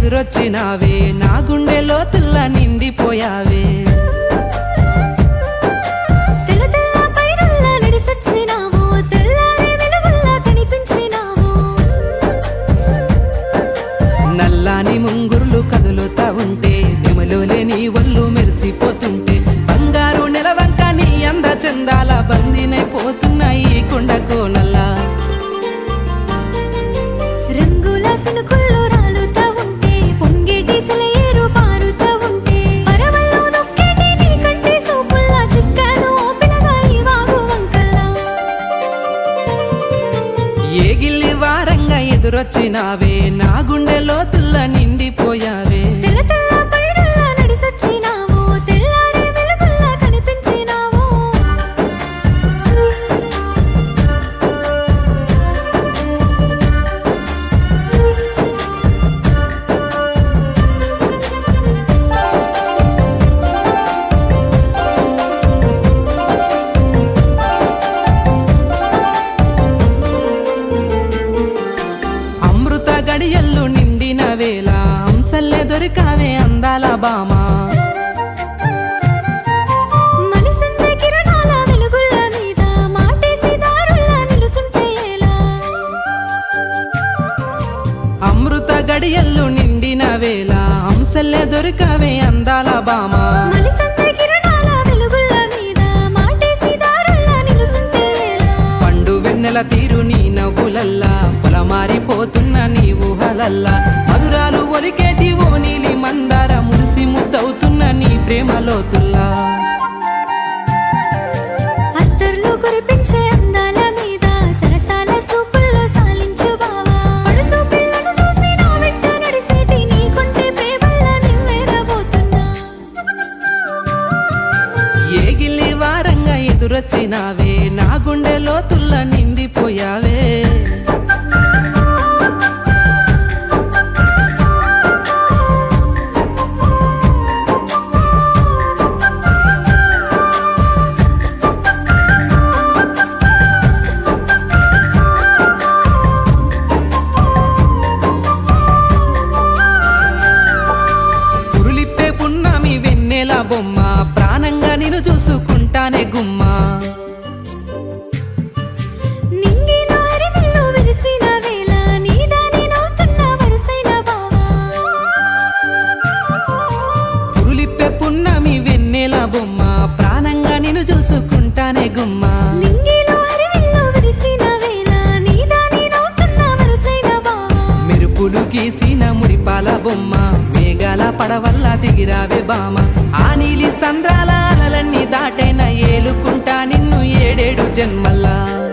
ఎదురొచ్చినావే నా గుండె లోతుల్లా నిండిపోయావే తెల్ల తెల్ల పైరుల్లా నడిసొచ్చినావు తెల్లారే వెలుగుల్లా కనిపించినావు నల్లాని ముంగురులు కదులుతా ఉంటే నెమలు లేని ఒళ్ళు మెరిసిపోతుంటే బంగారు నెలవంక నీ అంద చందాల బందినైపోతున్నాయి ఈ కొండ కోనల్లా రంగుల సినుకుల్లో రాలుతా ఉంటే పొంగేటి సెలయేరు పారుతా ఉంటే పరవల్లో దొక్కేటి నీ కంటి సూపుల్లా చిక్కాను ఓపినగా ఈ వాగు వంకల్లా ఏ గిల్లి వారంగా ఎదురొచ్చినావే నా గుండె లోతుల్లా నిండిపోయావే తెల్ల తెల్ల పైరుల్లా నడిసొచ్చినావు తెల్లారే వెలుగుల్లా కనిపించినావు అమృత గడియల్లు నిండిన వేళ అంశల్లే దొరికావే అందాల బామా మనసందే కిరణాల వెలుగుల మీద మాటేసి దారుల్లా నిలుసుంటే ఎలా అమృత గడియల్లు నిండిన వేళ అంశల్లే దొరికావే అందాల బామా మనసందే కిరణాల వెలుగుల మీద మాటేసి దారుల్లా నిలుసుంటే ఎలా పండు వెన్నెల తీరు నీ నవ్వులల్లా పొలమారిపోతున్న నీ ఊహలల్లా మధురాలు ఒలికేటి ఓ నీలి మందార మురిసి ముద్దవుతున్న నీ ప్రేమలోతుల్లా అత్తర్లు కురిపించే అందాల మీద సరసాల సూపుల్లో సాలించు బావా పడుసు పిల్లను చూసి నా వెంట నడిసేటి నీ కొంటే ప్రేమల్లా నివ్వెరబోతున్నా ఏ గిల్లి వారంగా ఎదురొచ్చినావే నా గుండె లోతుల్లా నిండిపోయావే పురులిప్పే పున్నామి వెన్నెల బొమ్మ ప్రాణంగా నేను చూసుకుంటానే గుమ్మా నింగిలో అరివిల్లు విరిసిన వేళ నీదాని నవ్వుతున్న వరుసైన బావా పురులిప్పే పున్నమి వెన్నెల బొమ్మ ప్రాణంగా నేను చూసుకుంటానే గుమ్మా నింగిలో అరివిల్లు విరిసిన వేళ నీదాని నవ్వుతున్న వరుసైన బావా మెరుపులు గీసిన మురిపాల బొమ్మ మేఘాల పడవల్ల దిగిరావే బామ ఆ నీలి సంద్రాల అలలన్నీ దాటైన ఏలుకుంటా నిన్ను ఏడేడు జన్మల్లా